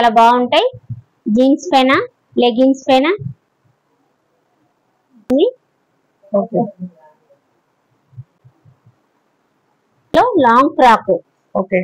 చాలా బాగుంటాయి జీన్స్ పైన లెగిన్స్ పైన ఉంది. ఓకే లో long frock okay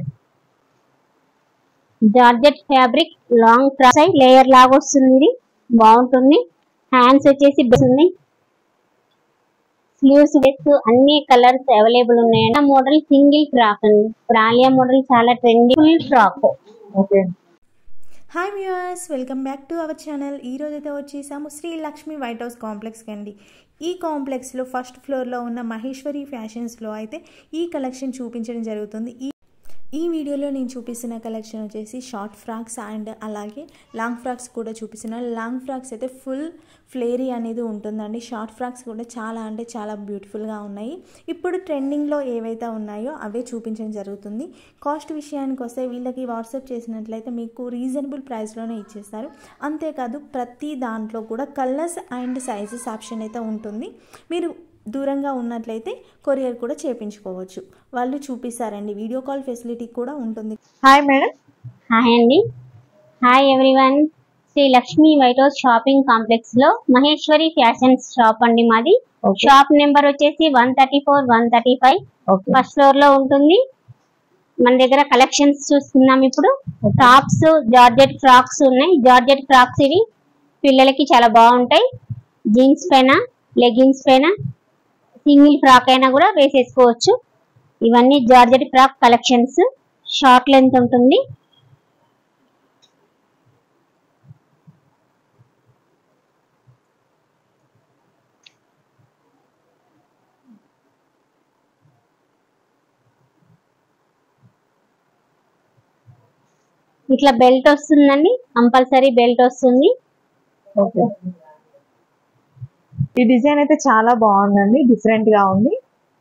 georgette fabric long frock side layer లాగా వస్తుంది ఇది బాగుంటుంది హ్యాండ్స్ వచ్చేసి ఉంది స్లీవ్స్ బెస్ట్ అన్ని కలర్స్ అవైలబుల్ ఉన్నాయండి మోడల్ సింగిల్ ఫ్రాక్ అండి ఇప్పుడు ఆలియా మోడల్ చాలా trendy full frock okay hi viewers welcome back to our channel ఈ రోజు అయితే వచ్చేసాము శ్రీ లక్ష్మి వైట్ హౌస్ కాంప్లెక్స్కి అండి ఈ కాంప్లెక్స్లో ఫస్ట్ ఫ్లోర్లో ఉన్న మహేశ్వరి ఫ్యాషన్స్లో అయితే ఈ కలెక్షన్ చూపించడం జరుగుతుంది ఈ ఈ వీడియోలో నేను చూపిస్తున్న కలెక్షన్ వచ్చేసి షార్ట్ ఫ్రాక్స్ అండ్ అలాగే లాంగ్ ఫ్రాక్స్ కూడా చూపిస్తున్నాను లాంగ్ ఫ్రాక్స్ అయితే ఫుల్ ఫ్లేరీ అనేది ఉంటుందండి షార్ట్ ఫ్రాక్స్ కూడా చాలా అంటే చాలా బ్యూటిఫుల్గా ఉన్నాయి ఇప్పుడు ట్రెండింగ్లో ఏవైతే ఉన్నాయో అవే చూపించడం జరుగుతుంది కాస్ట్ విషయానికి వస్తే వీళ్ళకి వాట్సాప్ చేసినట్లయితే మీకు రీజనబుల్ ప్రైస్లోనే ఇచ్చేస్తారు అంతేకాదు ప్రతి దాంట్లో కూడా కలర్స్ అండ్ సైజెస్ ఆప్షన్ అయితే ఉంటుంది మీరు దూరంగా ఉన్నట్లయితే కొరియర్ కూడా చేపించుకోవచ్చు వాళ్ళు చూపిస్తారండి వీడియో కాల్ ఫెసిలిటీ కూడా ఉంటుంది హాయ్ మేడం హాయ్ అండి hi everyone Sri Lakshmi White House shopping complex లో మహేశ్వరి ఫ్యాషన్స్ షాప్ అండి మాది Okay. షాప్ నెంబర్ వచ్చేసి one thirty four one thirty five okay first floor లో ఉంటుంది మన దగ్గర కలెక్షన్స్ చూస్తున్నాం ఇప్పుడు టాప్స్ జార్జెట్ ఫ్రాక్స్ ఉన్నాయి జార్జెట్ ఫ్రాక్స్ ఇవి పిల్లలకి చాలా బాగుంటాయి జీన్స్ పైన లెగిన్స్ పైన సింగిల్ ఫ్రాక్ అయినా కూడా వేసేసుకోవచ్చు ఇవన్నీ georgette frock collections short length ఉంటుంది ఇట్లా బెల్ట్ వస్తుందండి కంపల్సరీ బెల్ట్ వస్తుంది ఓకే ఈ డిజైన్ అయితే చాలా బాగుందండి డిఫరెంట్ గా ఉంది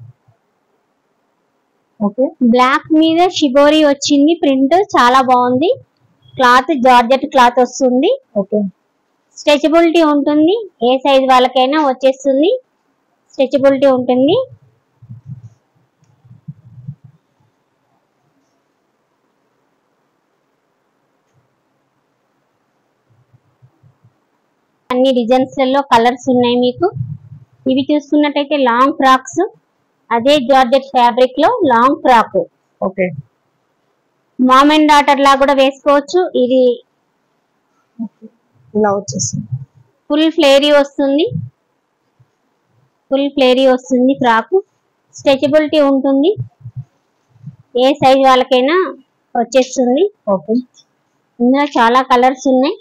ఓకే బ్లాక్ మీద షిబోరి వచ్చింది ప్రింట్ చాలా బాగుంది క్లాత్ జార్జెట్ క్లాత్ వస్తుంది ఓకే స్ట్రెచబిలిటీ ఉంటుంది ఏ సైజ్ వాళ్ళకైనా వచ్చేస్తుంది స్ట్రెచబిలిటీ ఉంటుంది అన్ని డిజైన్స్ లలో కలర్స్ ఉన్నాయి మీకు ఇవి చూసుకున్నట్టయితే లాంగ్ ఫ్రాక్స్ అదే జార్జెట్ ఫ్యాబ్రిక్ లో long frock okay mom and daughter లా కూడా వేసుకోవచ్చు ఇది ఇలా వచ్చేసింది ఫుల్ ఫ్లేరీ వస్తుంది ఫుల్ ఫ్లేరీ వస్తుంది ఫ్రాక్ స్ట్రెచబిలిటీ ఉంటుంది ఏ సైజ్ వాళ్ళకైనా వచ్చేస్తుంది ఓకే ఇందులో చాలా కలర్స్ ఉన్నాయి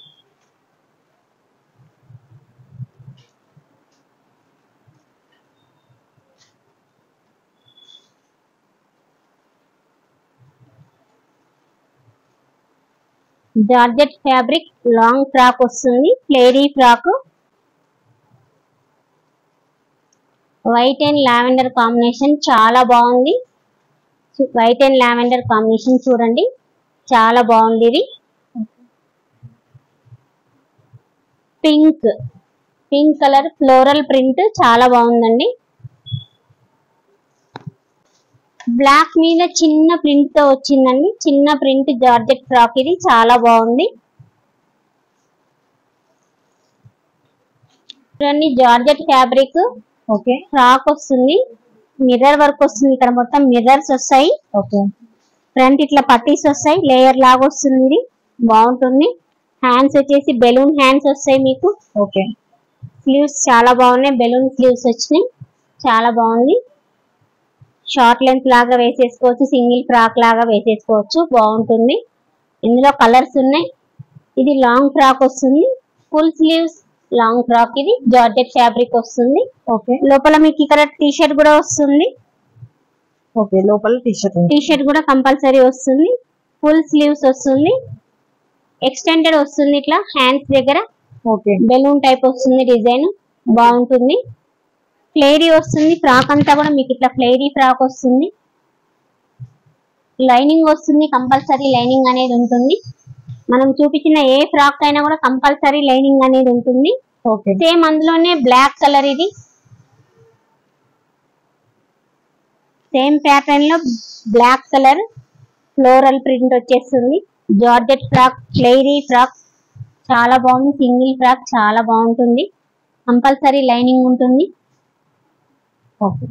జార్జెట్ ఫ్యాబ్రిక్ లాంగ్ ఫ్రాక్ వస్తుంది flary frock white and lavender combination చాలా బాగుంది వైట్ అండ్ లావెండర్ కాంబినేషన్ చూడండి చాలా బాగుంది ఇది pink pink colour floral print చాలా బాగుందండి బ్లాక్ మీద చిన్న ప్రింట్ తో వచ్చిందండి చిన్న ప్రింట్ జార్జెట్ ఫ్రాక్ ఇది చాలా బాగుంది చూడండి జార్జెట్ ఫ్యాబ్రిక్ ఓకే ఫ్రాక్ వస్తుంది మిర్రర్ వర్క్ వస్తుంది ఇక్కడ మొత్తం మిర్రర్స్ వస్తాయి ఓకే ఫ్రంట్ ఇట్లా పట్టీస్ వస్తాయి లేయర్ లాగా వస్తుంది ఇది బాగుంటుంది హ్యాండ్స్ వచ్చేసి బెలూన్ హ్యాండ్స్ వస్తాయి మీకు ఓకే స్లీవ్స్ చాలా బాగున్నాయి బెలూన్ స్లీవ్స్ వచ్చినాయి చాలా బాగుంది షార్ట్ లెంత్ లాగా వేసేసుకోవచ్చు సింగిల్ ఫ్రాక్ లాగా వేసేసుకోవచ్చు బాగుంటుంది ఇందులో కలర్స్ ఉన్నాయి ఇది లాంగ్ ఫ్రాక్ వస్తుంది ఫుల్ స్లీవ్స్ లాంగ్ ఫ్రాక్ ఇది జార్జెట్ ఫ్యాబ్రిక్ వస్తుంది ఓకే లోపల మీకు ఇక్కడ టీ షర్ట్ కూడా వస్తుంది ఓకే లోపల టీ షర్ట్ ఉంది టీ షర్ట్ కూడా కంపల్సరీ వస్తుంది ఫుల్ స్లీవ్స్ వస్తుంది ఎక్స్టెండెడ్ వస్తుంది ఇట్లా హ్యాండ్స్ దగ్గర ఓకే బెలూన్ టైప్ వస్తుంది డిజైన్ బాగుంటుంది ఫ్లేరీ వస్తుంది ఫ్రాక్ అంతా కూడా మీకు ఇట్లా ఫ్లేరీ ఫ్రాక్ వస్తుంది లైనింగ్ వస్తుంది కంపల్సరీ లైనింగ్ అనేది ఉంటుంది మనం చూపించిన ఏ ఫ్రాక్ అయినా కూడా కంపల్సరీ లైనింగ్ అనేది ఉంటుంది ఓకే సేమ్ అందులోనే బ్లాక్ కలర్ ఇది సేమ్ ప్యాటర్న్ లో బ్లాక్ కలర్ ఫ్లోరల్ ప్రింట్ వచ్చేస్తుంది జార్జెట్ ఫ్రాక్ ఫ్లైరీ ఫ్రాక్ చాలా బాగుంది సింగిల్ ఫ్రాక్ చాలా బాగుంటుంది కంపల్సరీ లైనింగ్ ఉంటుంది ఓకే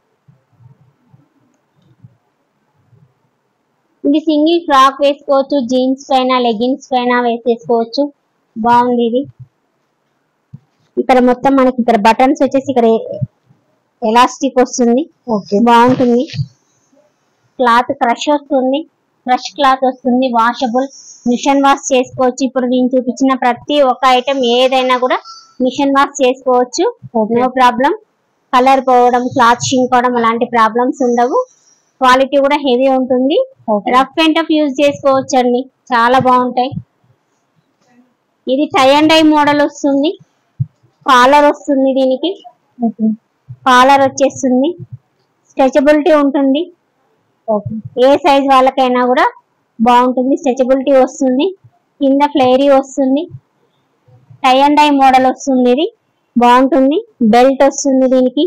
ఇది సింగిల్ ఫ్రాక్ వేసుకోవచ్చు జీన్స్ పైన లెగిన్స్ పైన వేసేసుకోవచ్చు బాగుంది ఇది ఇక్కడ మొత్తం మనకి ఇక్కడ బటన్స్ వచ్చేసి ఇక్కడ ఎలాస్టిక్ వస్తుంది ఓకే బాగుంటుంది క్లాత్ క్రష్ వస్తుంది క్రష్ క్లాత్ వస్తుంది వాషబుల్ మిషన్ వాష్ చేసుకోవచ్చు ఇప్పుడు నేను చూపించిన ప్రతి ఒక్క ఐటెం ఏదైనా కూడా మిషన్ వాష్ చేసుకోవచ్చు Okay. నో ప్రాబ్లం కలర్ పోవడం క్లాత్ షింక్ అవడం అలాంటి ప్రాబ్లమ్స్ ఉండవు క్వాలిటీ కూడా హెవీ ఉంటుంది okay rough and tough use చేసుకోవచ్చు అండి చాలా బాగుంటాయి ఇది టై అండ్ డై మోడల్ వస్తుంది కాలర్ వస్తుంది దీనికి ఓకే కాలర్ వచ్చేస్తుంది స్ట్రెచబిలిటీ ఉంటుంది ఓకే ఏ సైజ్ వాళ్ళకైనా కూడా బాగుంటుంది స్ట్రెచబిలిటీ వస్తుంది కింద ఫ్లేరీ వస్తుంది టై అండ్ డై మోడల్ వస్తుంది ఇది బాగుంటుంది బెల్ట్ వస్తుంది దీనికి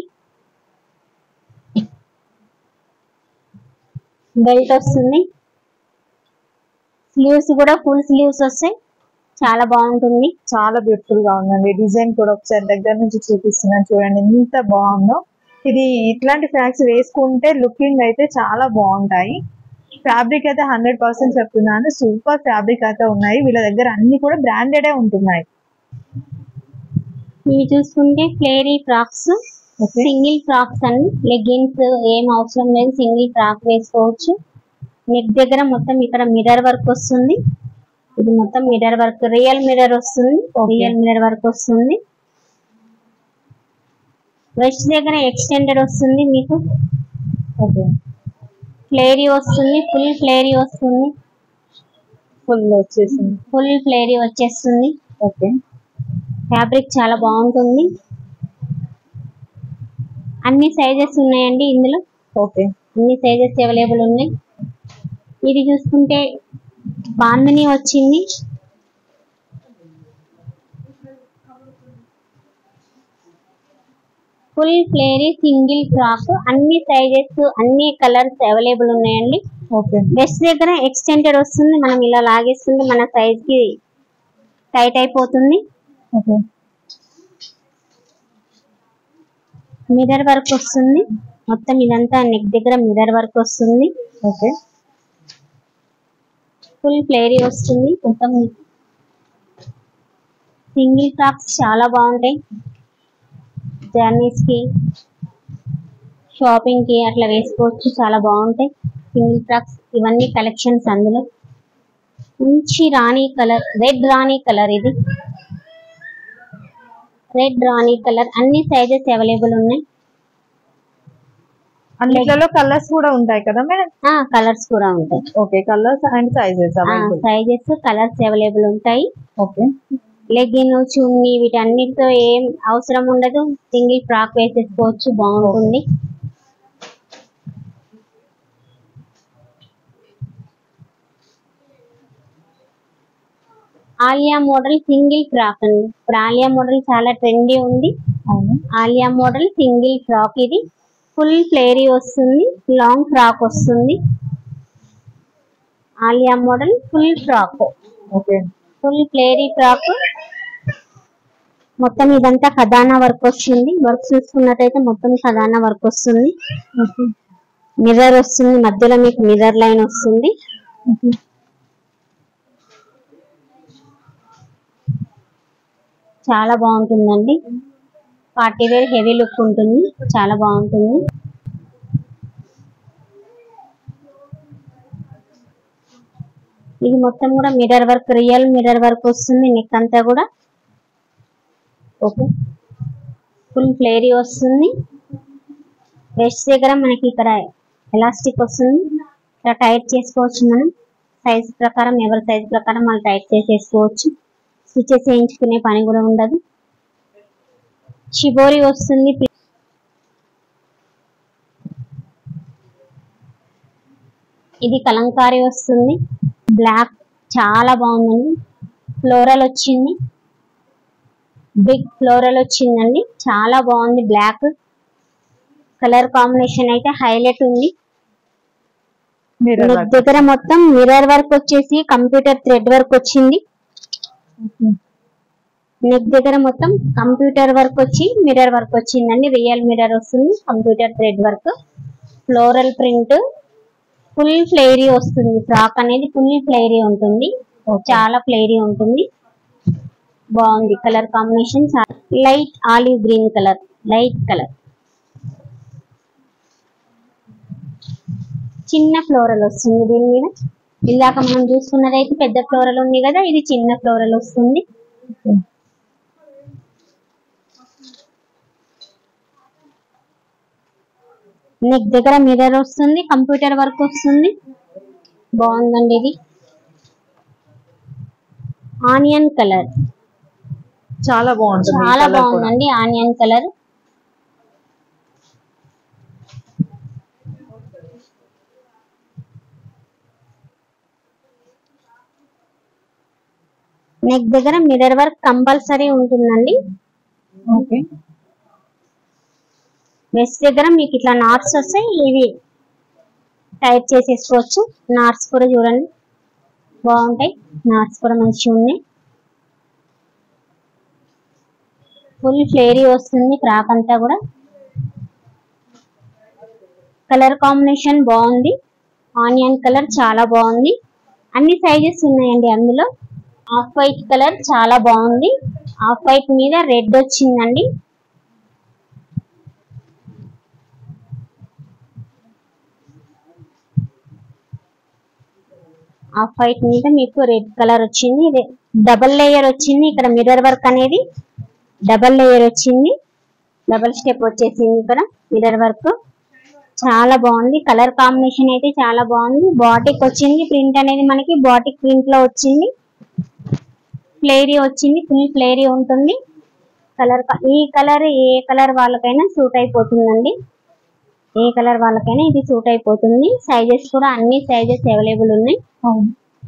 బెల్ట్ వస్తుంది స్లీవ్స్ కూడా ఫుల్ స్లీవ్స్ వస్తాయి చాలా బాగుంటుంది చాలా బ్యూటిఫుల్ గా ఉందండి డిజైన్ కూడా ఒకసారి దగ్గర నుంచి చూపిస్తున్నాను చూడండి ఎంత బాగుందో ఇది ఇట్లాంటి ఫ్రాక్స్ వేసుకుంటే లుకింగ్ అయితే చాలా బాగుంటాయి ఫ్యాబ్రిక్ అయితే హండ్రెడ్ పర్సెంట్ చెప్తున్నాను సూపర్ ఫ్యాబ్రిక్ అయితే ఉన్నాయి వీళ్ళ దగ్గర అన్ని కూడా బ్రాండెడే ఉంటున్నాయి ఇవి చూసుకుంటే flary frocks okay single frocks అండి లెగ్గిన్స్ ఏం అవసరం లేదు సింగిల్ ఫ్రాక్ వేసుకోవచ్చు నెక్ దగ్గర మొత్తం ఇక్కడ మిర్రర్ వర్క్ వస్తుంది ఇది మొత్తం మిర్రర్ వర్క్ రియల్ మిర్రర్ వస్తుంది Okay. రియల్ మిర్రర్ వర్క్ వస్తుంది వెస్ట్ దగ్గర ఎక్స్టెండెడ్ వస్తుంది మీకు ఓకే ఫ్లేరీ వస్తుంది ఫుల్ ఫ్లేరీ వస్తుంది ఫుల్ వచ్చేసింది ఫుల్ ఫ్లేరీ వచ్చేస్తుంది ఓకే ఫ్యాబ్రిక్ చాలా బాగుంటుంది అన్ని సైజెస్ ఉన్నాయండి ఇందులో ఓకే అన్ని సైజెస్ అవైలబుల్ ఉన్నాయి ఇది చూసుకుంటే బాందిని వచ్చింది ఫుల్ ఫ్లేరీ సింగిల్ ఫ్రాక్ అన్ని సైజెస్ అన్ని కలర్స్ అవైలబుల్ ఉన్నాయండి ఓకే వెస్ట్ దగ్గర ఎక్స్టెండెడ్ వస్తుంది మనం ఇలా లాగేస్తుంది మన సైజ్ కి టైట్ అయిపోతుంది ఓకే మిర్రర్ వర్క్ వస్తుంది మొత్తం ఇదంతా నెక్ దగ్గర మిర్రర్ వర్క్ వస్తుంది ఓకే ఫుల్ ఫ్లేరీ వస్తుంది మొత్తం సింగిల్ ఫ్రాక్స్ చాలా బాగుంటాయి జర్నీస్ కి షాపింగ్ కి అట్లా వేసుకోవచ్చు చాలా బాగుంటాయి సింగిల్ ఫ్రాక్స్ ఇవన్నీ కలెక్షన్స్ అందులో మంచి rani colour red rani colour ఇది రెడ్ రాణి కలర్ అన్ని సైజెస్ అవైలబుల్ ఉన్నాయి అన్నిట్లలో కలర్స్ కూడా ఉంటాయి కదా మేడం ఆ కలర్స్ కూడా ఉంటాయి okay colours and sizes available sizes colours available ఉంటాయి ఓకే లెగ్గిన్ చున్నీ వీటన్నిటితో ఏం అవసరం ఉండదు సింగిల్ ఫ్రాక్ వేసేసుకోవచ్చు బాగుంటుంది ఆలియా మోడల్ సింగిల్ ఫ్రాక్ అండి ఇప్పుడు ఆలియా మోడల్ చాలా ట్రెండీ ఉంది అవును ఆలియా మోడల్ సింగిల్ ఫ్రాక్ ఇది ఫుల్ ఫ్లేరీ వస్తుంది లాంగ్ ఫ్రాక్ వస్తుంది Alia model full frock okay full flary frock మొత్తం ఇదంతా ఖదానా వర్క్ వస్తుంది వర్క్ చూసుకున్నట్టయితే మొత్తం ఖదానా వర్క్ వస్తుంది ఓకే మిర్రర్ వస్తుంది మధ్యలో మీకు మిర్రర్ లైన్ వస్తుంది ఓకే చాలా బాగుంటుందండి పార్టీ వేర్ హెవీ లుక్ ఉంటుంది చాలా బాగుంటుంది ఇది మొత్తం కూడా mirror work real mirror work వస్తుంది నెక్ అంతా కూడా ఓకే ఫుల్ ఫ్లేరీ వస్తుంది వెస్ట్ దగ్గర మనకి ఇక్కడ ఎలాస్టిక్ వస్తుంది ఇక్కడ టైట్ చేసుకోవచ్చు మనం సైజ్ ప్రకారం ఎవరి సైజ్ ప్రకారం మనం టైట్ చేసేసుకోవచ్చు స్టిచెస్ వేయించుకునే పని కూడా ఉండదు షిబోరి వస్తుంది ఇది కలంకారీ వస్తుంది బ్లాక్ చాలా బాగుందండి ఫ్లోరల్ వచ్చింది బిగ్ ఫ్లోరల్ వచ్చిందండి చాలా బాగుంది బ్లాక్ కలర్ కాంబినేషన్ అయితే హైలైట్ ఉంది Mirror నెక్ work. దగ్గర మొత్తం మిర్రర్ వర్క్ వచ్చేసి కంప్యూటర్ థ్రెడ్ వర్క్ వచ్చింది నెక్ దగ్గర మొత్తం కంప్యూటర్ వర్క్ వచ్చి మిర్రర్ వర్క్ వచ్చిందండి రియల్ మిర్రర్ వస్తుంది computer thread work floral print full flary వస్తుంది ఫ్రాక్ అనేది ఫుల్ ఫ్లేరీ ఉంటుంది చాలా ఫ్లేరీ ఉంటుంది బాగుంది colour combination light olive green colour light colour చిన్న ఫ్లోరల్ వస్తుంది దీని మీద ఇందాక మనం చూసుకున్నదైతే పెద్ద ఫ్లోరల్ ఉంది కదా ఇది చిన్న ఫ్లోరల్ వస్తుంది నెక్ దగ్గర మిర్రర్ వస్తుంది కంప్యూటర్ వర్క్ వస్తుంది బాగుందండి ఇది ఆనియన్ కలర్ చాలా బాగుంటుంది ఈ చాలా colour కూడా. బాగుందండి ఆనియన్ కలర్ నెక్ దగ్గర మిర్రర్ వర్క్ కంపల్సరీ ఉంటుందండి ఓకే వెస్ట్ దగ్గర మీకు ఇట్లా నాట్స్ వస్తాయి ఇవి టైప్ చేసేసుకోవచ్చు నాట్స్ కూడా చూడండి బాగుంటాయి నాట్స్ కూడా మంచిగా ఉన్నాయి ఫుల్ ఫ్లేరీ వస్తుంది ఫ్రాక్ అంతా కూడా కలర్ కాంబినేషన్ బాగుంది ఆనియన్ కలర్ చాలా బాగుంది అన్ని సైజెస్ ఉన్నాయండి అందులో ఆఫ్ వైట్ కలర్ చాలా బాగుంది ఆఫ్ వైట్ మీద రెడ్ వచ్చిందండి ఆఫ్ వైట్ మీద మీకు రెడ్ కలర్ వచ్చింది ఇది డబల్ లేయర్ వచ్చింది ఇక్కడ మిర్రర్ వర్క్ అనేది డబల్ లేయర్ వచ్చింది డబల్ స్టెప్ వచ్చేసింది ఇక్కడ మిర్రర్ వర్క్ చాలా బాగుంది కలర్ కాంబినేషన్ అయితే చాలా బాగుంది బాటిక్ వచ్చింది ప్రింట్ అనేది మనకి బాటిక్ ప్రింట్ లో వచ్చింది ఫ్లేరీ వచ్చింది ఫుల్ ఫ్లేరీ ఉంటుంది కలర్ ఈ కలర్ ఏ కలర్ వాళ్ళకైనా సూట్ అయిపోతుందండి ఏ కలర్ వాళ్ళకైనా ఇది సూట్ అయిపోతుంది సైజెస్ కూడా అన్ని సైజెస్ అవైలబుల్ ఉన్నాయి అవును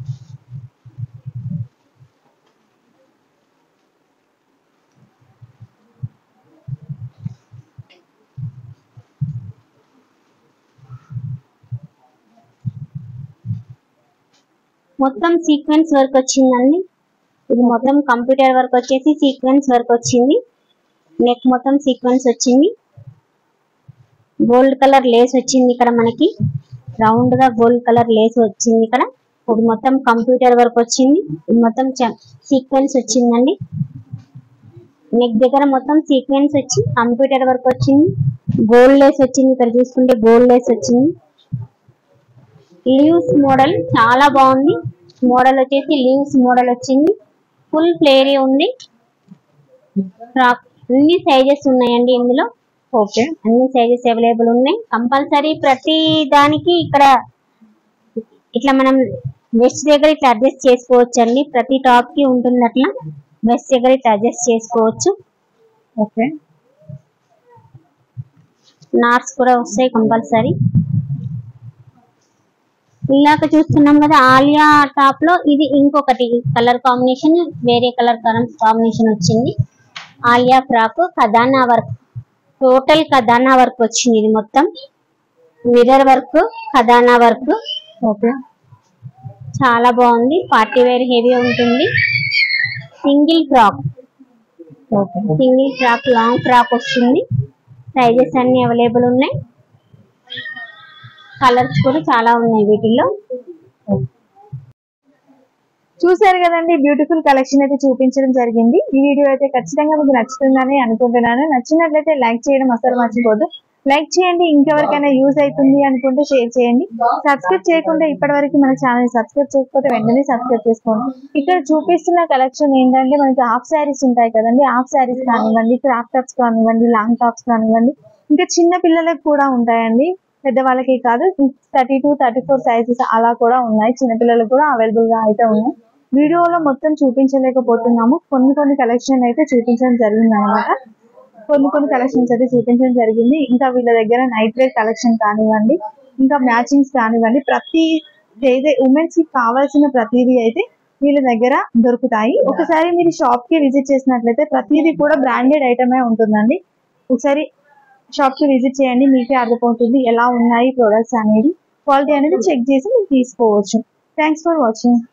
మొత్తం సీక్వెన్స్ వర్క్ వచ్చిందండి ఇది మొత్తం కంప్యూటర్ వర్క్ వచ్చేసి సీక్వెన్స్ వర్క్ వచ్చింది నెక్ మొత్తం సీక్వెన్స్ వచ్చింది గోల్డ్ కలర్ లేస్ వచ్చింది ఇక్కడ మనకి రౌండ్ గా గోల్డ్ కలర్ లేస్ వచ్చింది ఇక్కడ ఇది మొత్తం కంప్యూటర్ వర్క్ వచ్చింది ఇది మొత్తం సీక్వెన్స్ వచ్చిందండి నెక్ దగ్గర మొత్తం సీక్వెన్స్ వచ్చి కంప్యూటర్ వర్క్ వచ్చింది గోల్డ్ లేస్ వచ్చింది ఇక్కడ చూసుకుంటే గోల్డ్ లేస్ వచ్చింది లీవ్స్ మోడల్ చాలా బాగుంది మోడల్ వచ్చేసి లీవ్స్ మోడల్ వచ్చింది ఫుల్ ఫ్లేరీ ఉంది ఫ్రాక్ అన్ని సైజెస్ ఉన్నాయండి ఇందులో ఓకే అన్ని సైజెస్ అవైలబుల్ ఉన్నాయి కంపల్సరీ ప్రతి దానికి ఇక్కడ ఇట్లా మనం వెస్ట్ దగ్గర ఇట్లా అడ్జస్ట్ చేసుకోవచ్చు అండి ప్రతి టాప్ కి ఉంటుంది అట్లా వెస్ట్ దగ్గర ఇట్లా అడ్జస్ట్ చేసుకోవచ్చు ఓకే నాట్స్ కూడా వస్తాయి కంపల్సరీ ఇందాక చూస్తున్నాం కదా ఆలియా టాప్ లో ఇది ఇంకొకటి కలర్ కాంబినేషన్ వేరే కలర్ కాంబినేషన్ వచ్చింది ఆలియా ఫ్రాక్ కదానా వర్క్ టోటల్ కదానా వర్క్ వచ్చింది ఇది మొత్తం మిర్రర్ వర్క్ కదానా వర్క్ ఓకే చాలా బాగుంది పార్టీ వేర్ హెవీ ఉంటుంది single frock okay single frock long frock వస్తుంది సైజెస్ అన్ని అవైలబుల్ ఉన్నాయి కలర్స్ కూడా చాలా ఉన్నాయి వీటిల్లో చూసారు కదండి బ్యూటిఫుల్ కలెక్షన్ అయితే చూపించడం జరిగింది ఈ వీడియో అయితే ఖచ్చితంగా మీకు నచ్చుతుందని అనుకుంటున్నాను నచ్చినట్లయితే లైక్ చేయడం అసలు మర్చిపోదు లైక్ చేయండి ఇంకెవరికైనా యూజ్ అవుతుంది అనుకుంటే షేర్ చేయండి సబ్స్క్రైబ్ చేయకుండా ఇప్పటి వరకు మన ఛానల్ సబ్స్క్రైబ్ చేయకపోతే వెంటనే సబ్స్క్రైబ్ చేసుకోండి ఇక్కడ చూపిస్తున్న కలెక్షన్ ఏంటంటే మనకి హాఫ్ శారీస్ ఉంటాయి కదండి హాఫ్ శారీస్ కానివ్వండి క్రాఫ్ట్ టాప్స్ కానివ్వండి లాంగ్ టాప్స్ కానివ్వండి ఇంకా చిన్న పిల్లలకు కూడా ఉంటాయండి పెద్దవాళ్ళకి కాదు thirty two thirty four sizes అలా కూడా ఉన్నాయి చిన్నపిల్లలకు కూడా అవైలబుల్ గా అయితే ఉన్నాయి వీడియోలో మొత్తం చూపించలేకపోతున్నాము కొన్ని కొన్ని కలెక్షన్ అయితే చూపించడం జరిగింది అనమాట కొన్ని కొన్ని కలెక్షన్స్ అయితే చూపించడం జరిగింది ఇంకా వీళ్ళ దగ్గర నైట్ వేర్ కలెక్షన్ కానివ్వండి ఇంకా మ్యాచింగ్స్ కానివ్వండి ప్రతి ఏదైతే ఉమెన్స్ కి కావాల్సిన ప్రతిదీ అయితే వీళ్ళ దగ్గర దొరుకుతాయి ఒకసారి మీరు షాప్ కి విజిట్ చేసినట్లయితే ప్రతిదీ కూడా బ్రాండెడ్ ఐటమే ఉంటుందండి ఒకసారి షాప్ కి విజిట్ చేయండి మీకే అర్థమవుతుంది ఎలా ఉన్నాయి ప్రొడక్ట్స్ అనేది క్వాలిటీ అనేది చెక్ చేసి మీరు తీసుకోవచ్చు థ్యాంక్స్ ఫర్ వాచింగ్